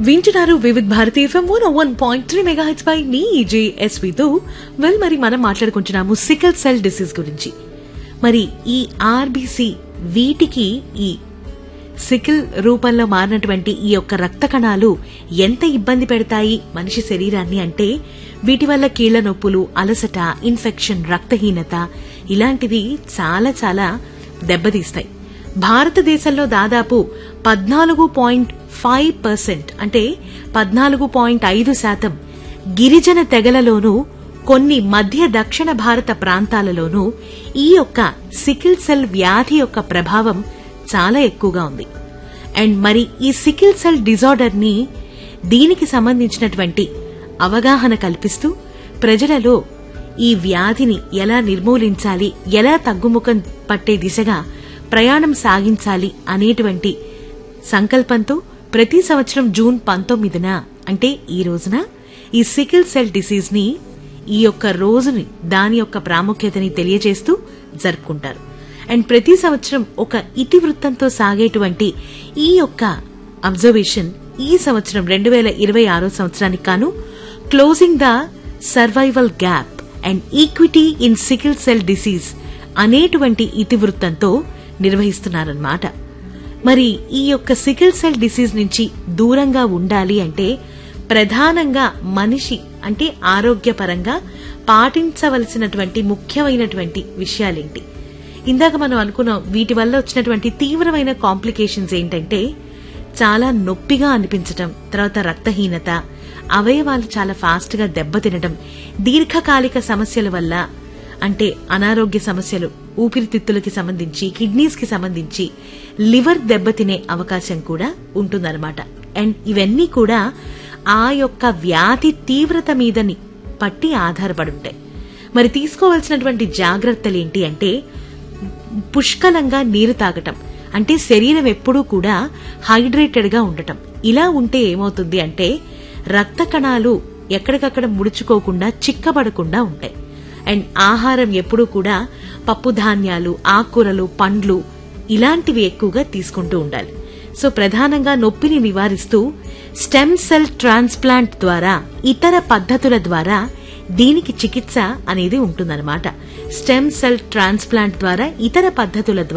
వింటున్నారు Vividh Bharati FM one one point three megahertz బై మీ జేఎస్వితో వెల్ మరి మనం మాట్లాడుకుంటున్నాము సికిల్ సెల్ డిసీజ్ గురించి మరి ఈ ఆర్బీసీ వీటికి ఈ సికిల్ రూపంలో మారినటువంటి ఈ యొక్క రక్త కణాలు ఎంత ఇబ్బంది పెడతాయి మనిషి శరీరాన్ని అంటే వీటి వల్ల కీళ్ల నొప్పులు అలసట ఇన్ఫెక్షన్ రక్తహీనత ఇలాంటివి చాలా చాలా దెబ్బతీస్తాయి భారతదేశంలో దాదాపు పద్నాలుగు పాయింట్ ఫైవ్ పర్సెంట్ అంటే పద్నాలుగు పాయింట్ ఐదు శాతం గిరిజన తెగలలోనూ కొన్ని మధ్య దక్షిణ భారత ప్రాంతాలలోనూ ఈ యొక్క సికిల్ సెల్ వ్యాధి యొక్క ప్రభావం చాలా ఎక్కువగా ఉంది అండ్ మరి ఈ సికిల్ సెల్ డిజార్డర్ ని దీనికి సంబంధించినటువంటి అవగాహన కల్పిస్తూ ప్రజలలో ఈ వ్యాధిని ఎలా నిర్మూలించాలి ఎలా తగ్గుముఖం పట్టే దిశగా ప్రయాణం సాగించాలి అనేటువంటి సంకల్పంతో ప్రతి సంవత్సరం జూన్ పంతొమ్మిదిన అంటే ఈ రోజున ఈ సికిల్ సెల్ డిసీజ్ ని ఈ యొక్క రోజుని దాని యొక్క ప్రాముఖ్యతని తెలియజేస్తూ జరుపుకుంటారు అండ్ ప్రతి సంవత్సరం ఒక ఇతివృత్తంతో సాగేటువంటి ఈ యొక్క అబ్జర్వేషన్ ఈ సంవత్సరం రెండు వేల ఇరవై ఆరో సంవత్సరానికి కాను closing the survival gap and equity in sickle cell disease అనేటువంటి ఇతివృత్తంతో నిర్వహిస్తున్నారన్నమాట మరి ఈ యొక్క సికిల్ సెల్ డిసీజ్ నుంచి దూరంగా ఉండాలి అంటే ప్రధానంగా మనిషి అంటే ఆరోగ్యపరంగా పాటించవలసినటువంటి ముఖ్యమైనటువంటి విషయాలేంటి ఇందాక మనం అనుకున్నాం వీటి వల్ల వచ్చినటువంటి తీవ్రమైన కాంప్లికేషన్స్ ఏంటంటే చాలా నొప్పిగా అనిపించటం తర్వాత రక్తహీనత అవయవాలు చాలా ఫాస్ట్ గా దెబ్బతినడం దీర్ఘకాలిక సమస్యల వల్ల అంటే అనారోగ్య సమస్యలు ఊపిరితిత్తులకి సంబంధించి కిడ్నీస్ కి సంబంధించి లివర్ దెబ్బతినే అవకాశం కూడా ఉంటుందన్నమాట అండ్ ఇవన్నీ కూడా ఆ యొక్క వ్యాధి తీవ్రత మీదని పట్టి ఆధారపడి ఉంటాయి మరి తీసుకోవాల్సినటువంటి జాగ్రత్తలు ఏంటి అంటే పుష్కలంగా నీరు తాగటం అంటే శరీరం ఎప్పుడూ కూడా హైడ్రేటెడ్ గా ఉండటం ఇలా ఉంటే ఏమవుతుంది అంటే రక్త కణాలు ఎక్కడికక్కడ ముడుచుకోకుండా చిక్కబడకుండా ఉంటాయి అండ్ ఆహారం ఎప్పుడూ కూడా పప్పు ధాన్యాలు ఆకుకూరలు పండ్లు ఇలాంటివి ఎక్కువగా తీసుకుంటూ ఉండాలి సో ప్రధానంగా నొప్పిని నివారిస్తూ స్టెమ్ సెల్ ట్రాన్స్ప్లాంట్ ద్వారా ఇతర పద్ధతుల ద్వారా దీనికి చికిత్స అనేది ఉంటుందన్నమాట స్టెమ్ సెల్ ట్రాన్స్ప్లాంట్ ద్వారా ఇతర పద్ధతుల ద్వారా